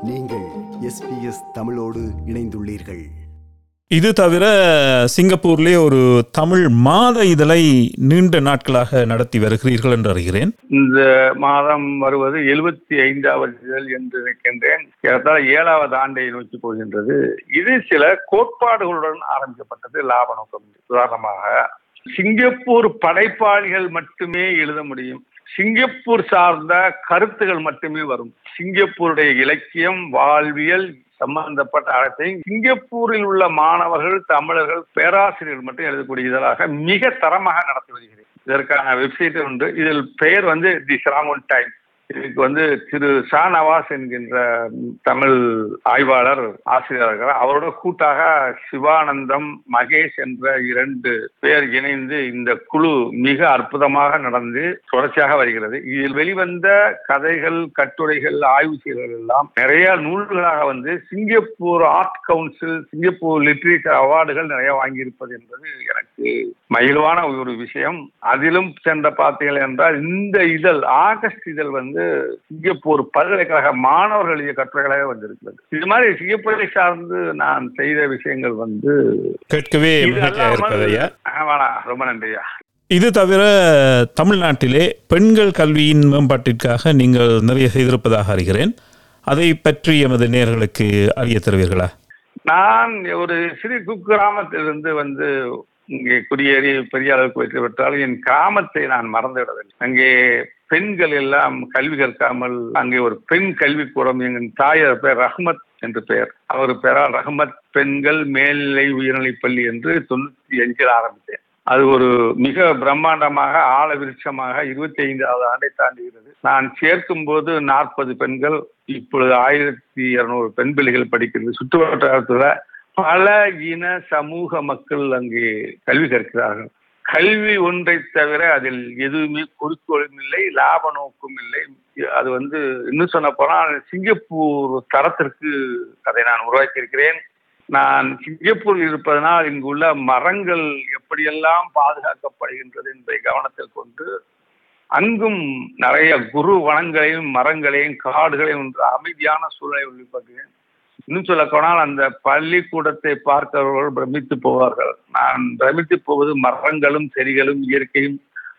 நீங்கள் எஸ்பிஎஸ் தமிழோடு இணைந்துள்ளீர்கள் இது தவிர சிங்கப்பூர்லே ஒரு தமிழ் மாத இதழை நீண்ட நாட்களாக நடத்தி வருகிறீர்கள் என்று அறிகிறேன் இந்த மாதம் வருவது எழுபத்தி ஐந்தாவது இதழ் என்று நினைக்கின்றேன் ஏறத்தாழ ஏழாவது ஆண்டை நோக்கி போகின்றது இது சில கோட்பாடுகளுடன் ஆரம்பிக்கப்பட்டது லாப நோக்கம் உதாரணமாக சிங்கப்பூர் படைப்பாளிகள் மட்டுமே எழுத முடியும் சிங்கப்பூர் சார்ந்த கருத்துகள் மட்டுமே வரும் சிங்கப்பூருடைய இலக்கியம் வாழ்வியல் சம்பந்தப்பட்ட அனைத்தையும் சிங்கப்பூரில் உள்ள மாணவர்கள் தமிழர்கள் பேராசிரியர்கள் மட்டும் எழுதக்கூடிய இதழாக மிக தரமாக நடத்தி வருகிறேன் இதற்கான வெப்சைட் உண்டு இதில் பெயர் வந்து தி ஷாங்கோன் டைம் இதுக்கு வந்து திரு ஷா நவாஸ் என்கின்ற தமிழ் ஆய்வாளர் ஆசிரியர் இருக்கிறார் அவரோட கூட்டாக சிவானந்தம் மகேஷ் என்ற இரண்டு பேர் இணைந்து இந்த குழு மிக அற்புதமாக நடந்து தொடர்ச்சியாக வருகிறது இதில் வெளிவந்த கதைகள் கட்டுரைகள் ஆய்வு செய்தல் எல்லாம் நிறைய நூல்களாக வந்து Singapore art council Singapore literature அவார்டுகள் நிறைய வாங்கியிருப்பது என்பது எனக்கு மகிழ்வான ஒரு விஷயம் அதிலும் சென்ற பார்த்தீர்கள் என்றால் இந்த இதழ் ஆகஸ்ட் இதழ் வந்து சிங்கப்பூர் பல்கலைக்கழக மாணவர்கள் எழுதிய கட்டுரைகளாக வந்திருக்கிறது இது மாதிரி சிங்கப்பூரை சார்ந்து நான் செய்த விஷயங்கள் வந்து கேட்கவே இது மகிழ்ச்சியாக அல்லாமல் இருக்கிறது ஐயா ஆ, வேணாம் ரொம்ப நன்றியா இது தவிர தமிழ்நாட்டிலே பெண்கள் கல்வியின் மேம்பாட்டிற்காக நீங்கள் நிறைய செய்திருப்பதாக அறிகிறேன் அதை பற்றி எமது நேயர்களுக்கு அறிய தருவீர்களா நான் ஒரு சிறு குக்கிராமத்திலிருந்து வந்து இங்கே குடியேறி பெரிய அளவுக்கு வெற்றி பெற்றாலும் என் கிராமத்தை நான் மறந்துவிடவில்லை அங்கே பெண்கள் எல்லாம் கல்வி கற்காமல் அங்கே ஒரு பெண் கல்விக்கூடம் எங்கள் தாயார் பேர் ரஹ்மத் என்று பெயர் அவர் பெயரால் ரஹ்மத் பெண்கள் மேல்நிலை உயர்நிலைப் பள்ளி என்று தொண்ணூத்தி அஞ்சில் ஆரம்பித்தேன் அது ஒரு மிக பிரம்மாண்டமாக ஆழ விருட்சமாக இருபத்தி ஐந்தாவது ஆண்டை தாண்டுகிறது நான் சேர்க்கும் போது நாற்பது பெண்கள் இப்பொழுது ஆயிரத்தி இருநூறு பெண் பிள்ளைகள் படிக்கிறது சுற்று வட்டாரத்தில் பல இன சமூக மக்கள் அங்கே கல்வி கற்கிறார்கள் கல்வி ஒன்றை தவிர அதில் எதுவுமே குறிக்கோளும் இல்லை லாப நோக்கும் இல்லை அது வந்து இன்னும் சொல்ல போனால் சிங்கப்பூர் தரத்திற்கு அதை நான் உருவாக்கியிருக்கிறேன் நான் சிங்கப்பூரில் இருப்பதனால் இங்குள்ள மரங்கள் எப்படியெல்லாம் பாதுகாக்கப்படுகின்றது என்பதை கவனத்தில் கொண்டு அங்கும் நிறைய குரு வனங்களையும் மரங்களையும் காடுகளையும் என்ற அமைதியான சூழலை ஒளிப்பகிறேன் இன்னும் சொல்ல போனால் அந்த பள்ளிக்கூடத்தை பார்க்கிறவர்கள் பிரமித்து போவார்கள் நான் பிரமித்து போவது மரங்களும் செடிகளும் இயற்கையும்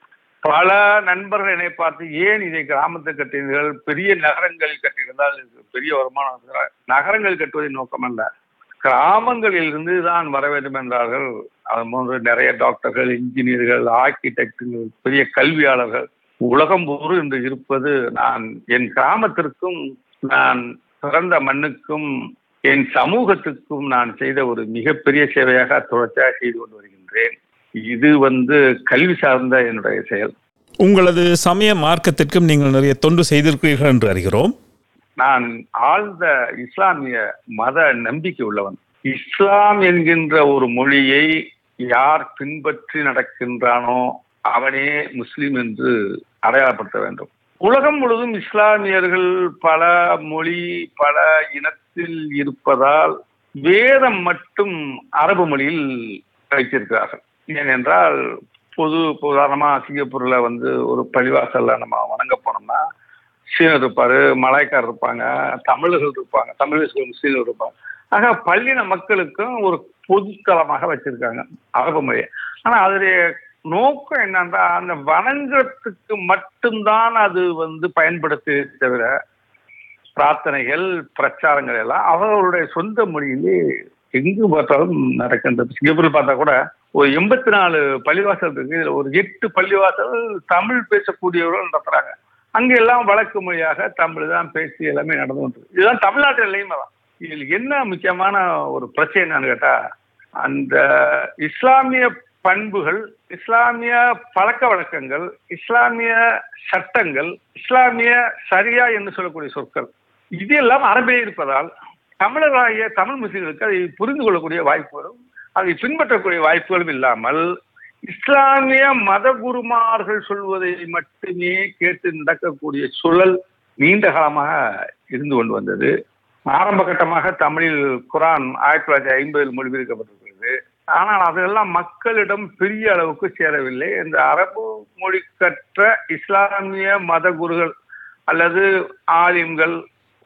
பல நண்பர்கள் என்னை பார்த்து ஏன் இதை கிராமத்தில் கட்டினீர்கள் பெரிய நகரங்களில் கட்டியிருந்தால் இதுக்கு பெரிய வருமானம் இருக்கிறார். நகரங்கள் கட்டுவதின் நோக்கம் அல்ல கிராமங்களில் இருந்து தான் வர வேண்டும் என்றார்கள் அது போன்று நிறைய டாக்டர்கள் இன்ஜினியர்கள் ஆர்கிடெக்டுகள் பெரிய கல்வியாளர்கள் உலகம் போறு என்று இருப்பது நான் என் கிராமத்திற்கும் நான் பிறந்த மண்ணுக்கும் என் சமூகத்துக்கும் நான் செய்த ஒரு மிகப்பெரிய சேவையாக தொடர்ச்சியாக செய்து கொண்டு வருகின்றேன் இது வந்து கல்வி சார்ந்த என்னுடைய செயல் உங்களது சமய மார்க்கத்திற்கும் நீங்கள் நிறைய தொண்டு செய்திருக்கிறீர்கள் என்று அறிகிறோம் நான் ஆழ்ந்த இஸ்லாமிய மத நம்பிக்கை உள்ளவன் இஸ்லாம் என்கின்ற ஒரு மொழியை யார் பின்பற்றி நடக்கின்றானோ அவனே முஸ்லிம் என்று அடையாளப்படுத்த வேண்டும் உலகம் முழுவதும் இஸ்லாமியர்கள் பல மொழி பல இனத்தில் இருப்பதால் வேதம் மட்டும் அரபு மொழியில் வைத்திருக்கிறார்கள் ஏனென்றால் பொது உதாரணமா சிங்கப்பூர்ல வந்து ஒரு பள்ளிவாசல்ல நம்ம வணங்க போனோம்னா சீனர் இருப்பாரு மலாய்க்கார் இருப்பாங்க தமிழர்கள் இருப்பாங்க தமிழ் முஸ்லீம்கள் இருப்பாங்க ஆக பள்ளின மக்களுக்கும் ஒரு பொதுத்தலமாக வச்சிருக்காங்க அரபு மொழியை ஆனா அதனுடைய நோக்கம் என்னன்னா அந்த வணங்குறதுக்கு மட்டும்தான் அது வந்து பயன்படுத்தி தவிர பிரார்த்தனைகள் பிரச்சாரங்கள் எல்லாம் அவர்களுடைய சொந்த மொழியிலே எங்கு பார்த்தாலும் நடக்கின்றது சிங்கப்பூரில் பார்த்தா கூட ஒரு எண்பத்தி நாலு பள்ளிவாசல் இருக்கு இதுல ஒரு எட்டு பள்ளிவாசல் தமிழ் பேசக்கூடியவர்கள் நடத்துறாங்க அங்க எல்லாம் வழக்கு மொழியாக தமிழ் தான் பேசி எல்லாமே நடந்து கொண்டு இதுதான் தமிழ்நாட்டு நிலையுமே தான் இதில் என்ன முக்கியமான ஒரு பிரச்சனை என்னன்னு கேட்டா அந்த இஸ்லாமிய பண்புகள் இஸ்லாமிய பழக்க வழக்கங்கள் இஸ்லாமிய சட்டங்கள் இஸ்லாமிய சரியா என்று சொல்லக்கூடிய சொற்கள் இது எல்லாம் அரபிலே இருப்பதால் தமிழராகிய தமிழ் முஸ்லிம்களுக்கு அதை புரிந்து கொள்ளக்கூடிய வாய்ப்புகளும் அதை பின்பற்றக்கூடிய வாய்ப்புகளும் இல்லாமல் இஸ்லாமிய மத குருமார்கள் சொல்வதை மட்டுமே கேட்டு நடக்கக்கூடிய சூழல் நீண்ட காலமாக இருந்து கொண்டு வந்தது ஆரம்ப கட்டமாக தமிழில் குரான் ஆயிரத்தி தொள்ளாயிரத்தி ஐம்பதில் மொழிபெயர்க்கப்பட்டிருக்கிறது ஆனால் அதெல்லாம் மக்களிடம் பெரிய அளவுக்கு சேரவில்லை இந்த அரபு மொழி கற்ற இஸ்லாமிய மத குருகள் அல்லது ஆலிம்கள்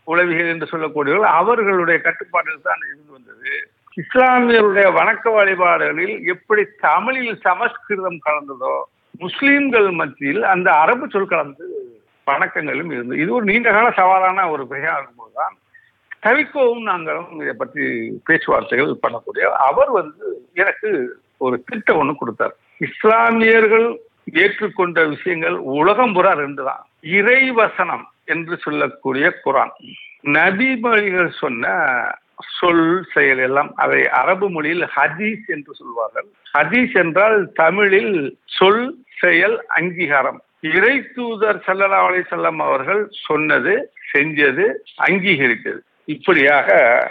உளவிகள் என்று சொல்லக்கூடியவர்கள் அவர்களுடைய கட்டுப்பாட்டில் தான் இருந்து வந்தது இஸ்லாமியருடைய வணக்க வழிபாடுகளில் எப்படி தமிழில் சமஸ்கிருதம் கலந்ததோ முஸ்லிம்கள் மத்தியில் அந்த அரபு சொல் கலந்து வணக்கங்களும் இருந்தது இது ஒரு நீண்ட கால சவாலான ஒரு பெரியா இருக்கும்போதுதான் கவிக்கோவும் நாங்களும் இதை பற்றி பேச்சுவார்த்தைகள் பண்ணக்கூடிய அவர் வந்து எனக்கு ஒரு திட்டம் ஒன்று கொடுத்தார் இஸ்லாமியர்கள் ஏற்றுக்கொண்ட விஷயங்கள் உலகம் புறா ரெண்டு தான் இறைவசனம் என்று சொல்லக்கூடிய குரான் நபிமொழிகள் சொன்ன சொல் செயல் எல்லாம் அதை அரபு மொழியில் ஹதீஸ் என்று சொல்வார்கள் ஹதீஸ் என்றால் தமிழில் சொல் செயல் அங்கீகாரம் இறை தூதர் சல்லல்லா அலிசல்லாம் அவர்கள் சொன்னது செஞ்சது அங்கீகரித்தது இப்படியாக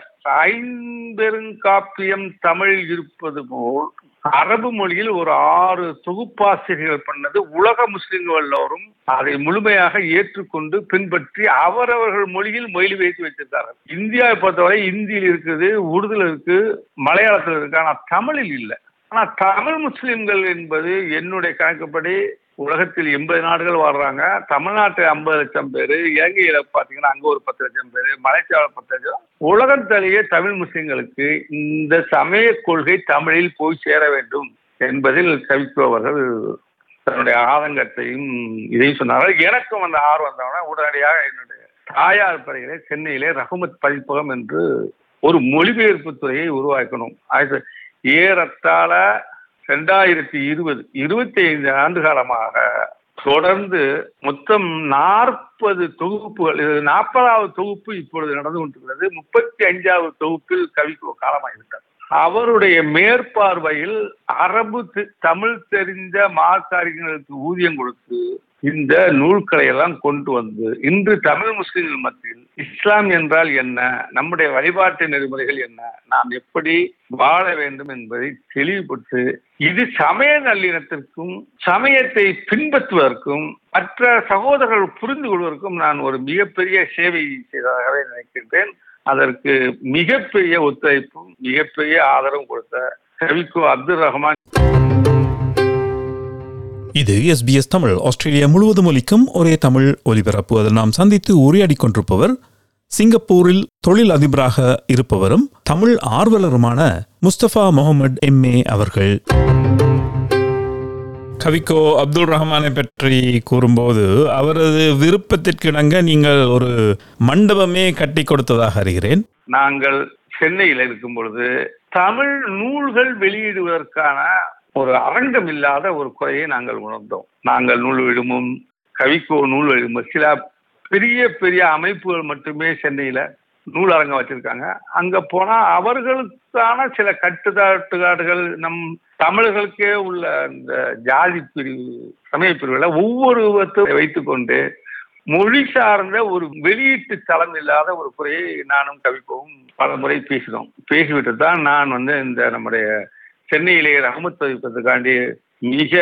ஐம்பெருங்காப்பியம் தமிழில் இருப்பது போல் அரபு மொழியில் ஒரு ஆறு தொகுப்பாசிரியர்கள் பண்ணது உலக முஸ்லிம்கள் எல்லோரும் அதை முழுமையாக ஏற்றுக்கொண்டு பின்பற்றி அவரவர்கள் மொழியில் மொழி வைத்து வைத்திருக்கார்கள் இந்தியாவை பொறுத்தவரை இந்தியில் இருக்குது உருதுல இருக்கு மலையாளத்தில் இருக்கு ஆனா தமிழில் இல்லை ஆனா தமிழ் முஸ்லிம்கள் என்பது என்னுடைய கணக்குப்படி உலகத்தில் எண்பது நாடுகள் வாழ்றாங்க தமிழ்நாட்டில் ஐம்பது லட்சம் பேர் இலங்கையில பாத்தீங்கன்னா அங்க ஒரு பத்து லட்சம் பேர் மலேசியாவில் பத்து லட்சம் உலகத்திலேயே தமிழ் முஸ்லிம்களுக்கு இந்த சமய கொள்கை தமிழில் போய் சேர வேண்டும் என்பதில் கவிக்கோ அவர்கள் தன்னுடைய ஆதங்கத்தையும் இதையும் சொன்னார்கள் எனக்கும் அந்த ஆர்வம் வந்தவன உடனடியாக என்னுடைய தாயார் படையிலே சென்னையிலே ரகுமத் பதிப்பகம் என்று ஒரு மொழிபெயர்ப்பு துறையை உருவாக்கணும் ஆயிரத்தி ஏறத்தாழ ரெண்டாயிரத்தி இருபது இருபத்தி ஐந்து ஆண்டு காலமாக தொடர்ந்து மொத்தம் நாற்பது தொகுப்புகள் இது நாற்பதாவது தொகுப்பு இப்பொழுது நடந்து கொண்டிருக்கிறது முப்பத்தி அஞ்சாவது தொகுப்பில் கவிக்கு காலமாகிவிட்டார் அவருடைய மேற்பார்வையில் அரபு தி- தமிழ் தெரிந்த மார்க்காரிகளுக்கு ஊதியம் கொடுத்து இந்த நூல்களை எல்லாம் கொண்டு வந்து இன்று தமிழ் முஸ்லிம்கள் மத்தியில் இஸ்லாம் என்றால் என்ன நம்முடைய வழிபாட்டு நெறிமுறைகள் என்ன நாம் எப்படி வாழ வேண்டும் என்பதை தெளிவுபடுத்து இது சமய நல்லிணத்திற்கும் சமயத்தை பின்பற்றுவதற்கும் மற்ற சகோதரர்கள் புரிந்து கொள்வதற்கும் நான் ஒரு மிகப்பெரிய சேவை செய்ததாகவே நினைக்கின்றேன் அதற்கு மிகப்பெரிய ஒத்துழைப்பும் மிகப்பெரிய ஆதரவும் கொடுத்த கவிக்கோ அப்துல் ரஹ்மான் இது எஸ்பிஎஸ் தமிழ் ஆஸ்திரேலியா முழுவதும் ஒலிக்கும் ஒரே தமிழ் ஒலிபரப்பு அதில் நாம் சந்தித்து உரையாடிக் கொண்டிருப்பவர் சிங்கப்பூரில் தொழில் அதிபராக இருப்பவரும் தமிழ் ஆர்வலருமான முஸ்தபா முகமது எம்ஏ அவர்கள் கவிக்கோ அப்துல் ரஹ்மானை பற்றி கூறும்போது அவரது விருப்பத்திற்கிணங்க நீங்கள் ஒரு மண்டபமே கட்டி கொடுத்ததாக அறிகிறேன் நாங்கள் சென்னையில் இருக்கும் பொழுது தமிழ் நூல்கள் வெளியிடுவதற்கான ஒரு அரங்கம் இல்லாத ஒரு குறையை நாங்கள் உணர்ந்தோம் நாங்கள் நூல் விடுமும் கவிக்கோ நூல் விடுமும் சில பெரிய பெரிய அமைப்புகள் மட்டுமே சென்னையில நூலரங்கம் வச்சிருக்காங்க அங்க போனா அவர்களுக்கான சில கட்டுப்பாட்டுகள் நம் தமிழர்களுக்கே உள்ள இந்த ஜாதி பிரிவு சமய பிரிவுகளை ஒவ்வொருவத்தையும் வைத்துக்கொண்டு மொழி சார்ந்த ஒரு வெளியீட்டு தளம் இல்லாத ஒரு குறையை நானும் கவிக்கவும் பல முறை பேசினோம் பேசிவிட்டு தான் நான் வந்து இந்த நம்முடைய சென்னையிலே ரஹமத் பதிப்பதற்காண்டி மிக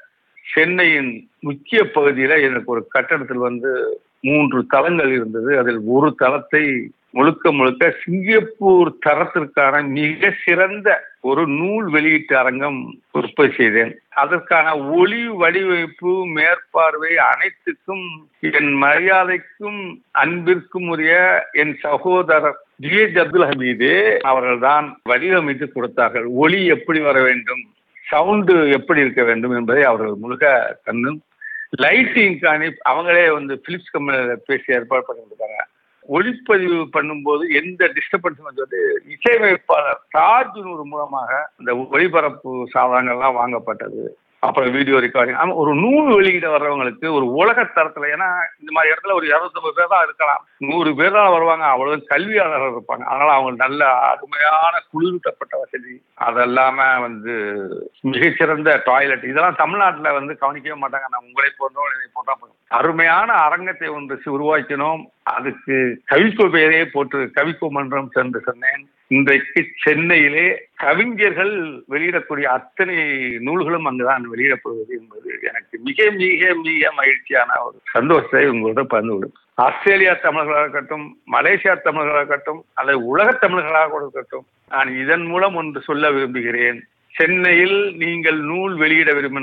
சென்னையின் முக்கிய பகுதியில எனக்கு ஒரு கட்டடத்தில் வந்து மூன்று தளங்கள் இருந்தது அதில் ஒரு தளத்தை முழுக்க முழுக்க சிங்கப்பூர் தரத்திற்கான மிக சிறந்த ஒரு நூல் வெளியீட்டு அரங்கம் உற்பத்தி செய்தேன் அதற்கான ஒளி வடிவமைப்பு மேற்பார்வை அனைத்துக்கும் என் மரியாதைக்கும் அன்பிற்கும் உரிய என் சகோதரர் ஜிஎச் அப்துல் ஹமீது அவர்கள்தான் வடிவமைத்து கொடுத்தார்கள் ஒளி எப்படி வர வேண்டும் சவுண்டு எப்படி இருக்க வேண்டும் என்பதை அவர்கள் முழுக்க கண்ணும் லைட்டிங் காணி அவங்களே வந்து பிலிப்ஸ் கம்பெனியில் பேசி ஏற்பாடு பண்ணியிருக்காங்க ஒளிப்பதிவு பண்ணும்போது எந்த டிஸ்டர்பன்ஸும் வந்து இசையமைப்பாளர் தாஜ் நூறு மூலமாக இந்த ஒளிபரப்பு சாதனங்கள்லாம் வாங்கப்பட்டது அப்புறம் வீடியோ ரெக்கார்டிங் ஆமா ஒரு நூல் வெளியிட வர்றவங்களுக்கு ஒரு உலக தரத்துல ஏன்னா இந்த மாதிரி இடத்துல ஒரு இரநூத்தம்பது பேர் தான் இருக்கலாம் நூறு பேர் தான் வருவாங்க அவ்வளவு கல்வியாளர்கள் இருப்பாங்க அதனால அவங்க நல்ல அருமையான குளிரூட்டப்பட்ட வசதி அதெல்லாம வந்து மிகச்சிறந்த டாய்லெட் இதெல்லாம் தமிழ்நாட்டுல வந்து கவனிக்கவே மாட்டாங்க நான் உங்களை போன்றோம் என்னை போன்றா போதும். அருமையான அரங்கத்தை ஒன்று சி- உருவாக்கினோம் அதுக்கு கவிக்கோ பெயரே போட்டு கவிக்கோ மன்றம் சென்று சொன்னேன் இன்றைக்கு சென்னையிலே கவிஞர்கள் வெளியிடக்கூடிய அத்தனை நூல்களும் அங்குதான் வெளியிடப்படுவது என்பது எனக்கு மிக மிக மிக மகிழ்ச்சியான ஒரு சந்தோஷத்தை உங்களோட பகிர்ந்து கொள்ளும் ஆஸ்திரேலியா தமிழர்களாக இருக்கட்டும் மலேசியா தமிழர்களாக இருக்கட்டும் அல்லது உலக தமிழர்களாக கூட இருக்கட்டும் நான் இதன் மூலம் ஒன்று சொல்ல விரும்புகிறேன் சென்னையில் நீங்கள் நூல் வெளியிட விரும்பினால்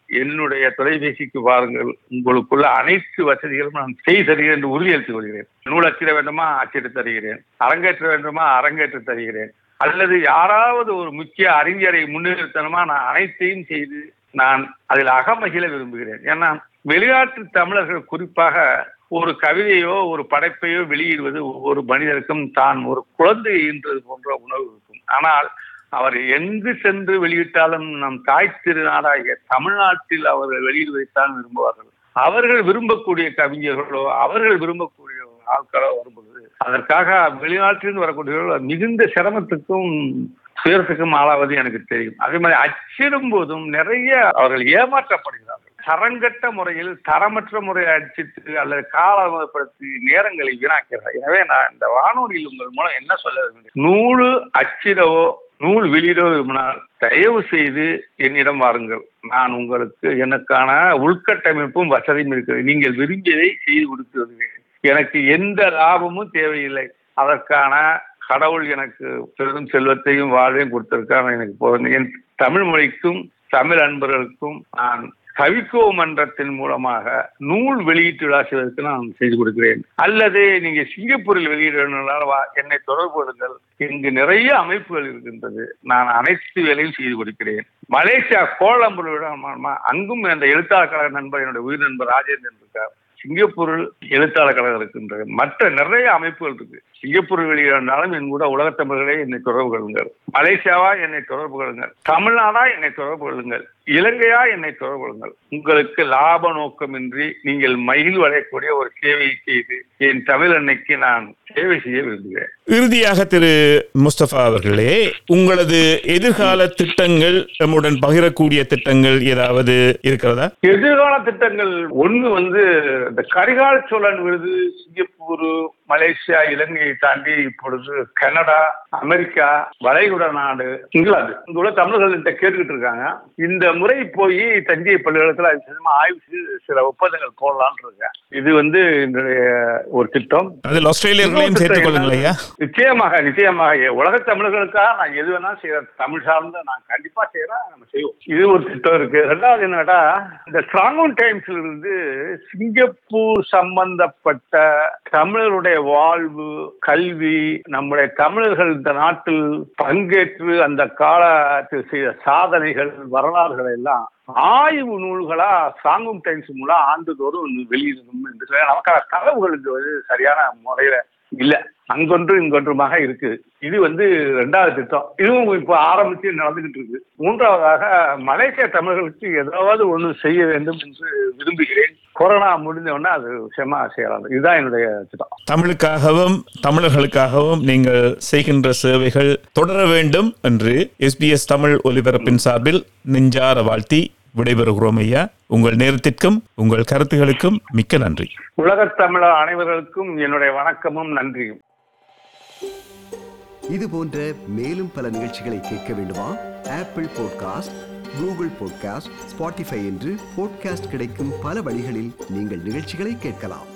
என்னுடைய தொலைபேசிக்கு பாருங்கள் உங்களுக்குள்ள அனைத்து வசதிகளும் நான் செய்து தருகிறேன் என்று உறுதியளித்துக் கொள்கிறேன் நூல் அச்சிட வேண்டுமா அச்சிட்டு தருகிறேன் அரங்கேற்ற வேண்டுமா அரங்கேற்று தருகிறேன் அல்லது யாராவது ஒரு முக்கிய அறிஞரை முன்னிறுத்தணுமா நான் அனைத்தையும் செய்து நான் அதில் அகமகிழ விரும்புகிறேன் ஏன்னா வெளிநாட்டு தமிழர்கள் குறிப்பாக ஒரு கவிதையோ ஒரு படைப்பையோ வெளியிடுவது ஒவ்வொரு மனிதருக்கும் தான் ஒரு குழந்தை ஈன்றது போன்ற உணர்வு இருக்கும் ஆனால் அவர் எங்கு சென்று வெளியிட்டாலும் நம் தாய் திருநாடாகிய தமிழ்நாட்டில் அவர்கள் வெளியிடுவதைத்தான் விரும்புவார்கள் அவர்கள் விரும்பக்கூடிய கவிஞர்களோ அவர்கள் விரும்பக்கூடிய ஆட்களோ வரும்பொழுது அதற்காக வெளிநாட்டிலிருந்து வரக்கூடியவர்கள் மிகுந்த சிரமத்துக்கும் துயரத்துக்கும் ஆளாவது எனக்கு தெரியும் அதே மாதிரி அச்சிடும் போதும் நிறைய அவர்கள் ஏமாற்றப்படுகிறார்கள் தரங்கட்ட முறையில் தரமற்ற முறையை அச்சிட்டு அல்லது காலப்படுத்தி நேரங்களை வீணாக்கிறார் எனவே நான் இந்த வானொலியில் உங்கள் மூலம் என்ன சொல்ல விரும்புகிறேன் நூறு அச்சிடவோ நூல் வெளியிட விரும்பினால் தயவு செய்து என்னிடம் வாருங்கள் நான் உங்களுக்கு எனக்கான உள்கட்டமைப்பும் வசதியும் இருக்கிறது நீங்கள் விரும்பியதை செய்து கொடுத்து வருகிறேன் எனக்கு எந்த லாபமும் தேவையில்லை அதற்கான கடவுள் எனக்கு பெரும் செல்வத்தையும் வாழ்வையும் கொடுத்திருக்கான் எனக்கு போதும் என் தமிழ் மொழிக்கும் தமிழ் அன்பர்களுக்கும் நான் கவிக்கோ மன்றத்தின் மூலமாக நூல் வெளியீட்டு விழா செய்வதற்கு நான் செய்து கொடுக்கிறேன் அல்லது நீங்க சிங்கப்பூரில் வெளியிடணும்னால வா- என்னை தொடர்பு கொள்ளுங்கள் இங்கு நிறைய அமைப்புகள் இருக்கின்றது நான் அனைத்து வேலையும் செய்து கொடுக்கிறேன் மலேசியா கோலம்பூர் விட அங்கும் அந்த எழுத்தாளர் கழக நண்பர் என்னுடைய உயிர் நண்பர் ராஜேந்திரன் இருக்கார் சிங்கப்பூரில் எழுத்தாளர் கழகம் இருக்கின்றது மற்ற நிறைய அமைப்புகள் இருக்கு சிங்கப்பூர் வெளியிடாலும் என் கூட உலகத் தமிழர்களே என்னை தொடர்பு கொள்ளுங்கள் மலேசியாவா என்னை தொடர்பு கொள்ளுங்கள் தமிழ்நாடா என்னை தொடர்பு கொள்ளுங்கள் இலங்கையா என்னை தொடர்பு கொள்ளுங்கள் உங்களுக்கு லாப நோக்கமின்றி நீங்கள் மகிழ் அடையக்கூடிய ஒரு சேவையை செய்து என் தமிழ் அன்னைக்கு நான் சேவை செய்ய விரும்புகிறேன் இறுதியாக திரு முஸ்தபா அவர்களே உங்களது எதிர்கால திட்டங்கள் நம்முடன் பகிரக்கூடிய திட்டங்கள் ஏதாவது இருக்கிறதா எதிர்கால திட்டங்கள் ஒண்ணு வந்து இந்த கரிகால சோழன் விருது சிங்கப்பூர் மலேசியா இலங்கையை தாண்டி இப்பொழுது கனடா அமெரிக்கா வளைகுடா நாடு இங்கிலாந்து இங்க உள்ள தமிழர்கள் இந்த கேட்டுக்கிட்டு இருக்காங்க இந்த முறை போய் தஞ்சை பல்கலைக்கழகத்தில் அது சம்பந்தமா ஆய்வு செய்து சில ஒப்பந்தங்கள் போடலாம்னு இருக்கேன் இது வந்து என்னுடைய ஒரு திட்டம் அதில் ஆஸ்திரேலியர்களையும் சேர்த்துக் கொள்ளுங்கள் ஐயா நிச்சயமாக நிச்சயமாக உலக தமிழர்களுக்காக நான் எது வேணாலும் செய்யறேன் தமிழ் சார்ந்த நான் கண்டிப்பா செய்யறேன் நம்ம செய்வோம் இது ஒரு திட்டம் இருக்கு ரெண்டாவது என்னடா இந்த ஸ்ட்ராங்கவுன் டைம்ஸ்ல இருந்து சிங்கப்பூர் சம்பந்தப்பட்ட தமிழருடைய வாழ்வு கல்வி நம்முடைய தமிழர்கள் இந்த நாட்டில் பங்கேற்று அந்த காலத்தில் செய்த சாதனைகள் வரலாறுகளை எல்லாம் ஆய்வு நூல்களா ஸ்ட்ராங்கும் டைம்ஸ் மூலம் ஆண்டுதோறும் வெளியிடணும் என்று சொல்லி நமக்கான தகவல்கள் இது வந்து சரியான முறையில இல்ல அங்கொன்று இங்கொன்றுமாக இருக்கு இது வந்து ரெண்டாவது திட்டம் இதுவும் இப்போ ஆரம்பிச்சு நடந்துகிட்டு இருக்கு மூன்றாவதாக மலேசிய தமிழர்களுக்கு ஏதாவது ஒன்று செய்ய வேண்டும் என்று விரும்புகிறேன் கொரோனா முடிஞ்ச உடனே அது விஷயமா செய்யலாம் இதுதான் என்னுடைய திட்டம் தமிழுக்காகவும் தமிழர்களுக்காகவும் நீங்கள் செய்கின்ற சேவைகள் தொடர வேண்டும் என்று எஸ்பிஎஸ் தமிழ் ஒலிபரப்பின் சார்பில் நெஞ்சார வாழ்த்தி விடைபெறுகிறோம் ஐயா உங்கள் நேரத்திற்கும் உங்கள் கருத்துகளுக்கும் மிக்க நன்றி உலகத் தமிழர் அனைவர்களுக்கும் என்னுடைய வணக்கமும் நன்றியும் இது போன்ற மேலும் பல நிகழ்ச்சிகளை கேட்க வேண்டுமா Apple podcast Google podcast Spotify என்று பாட்காஸ்ட் கிடைக்கும் பல வழிகளில் நீங்கள் நிகழ்ச்சிகளை கேட்கலாம்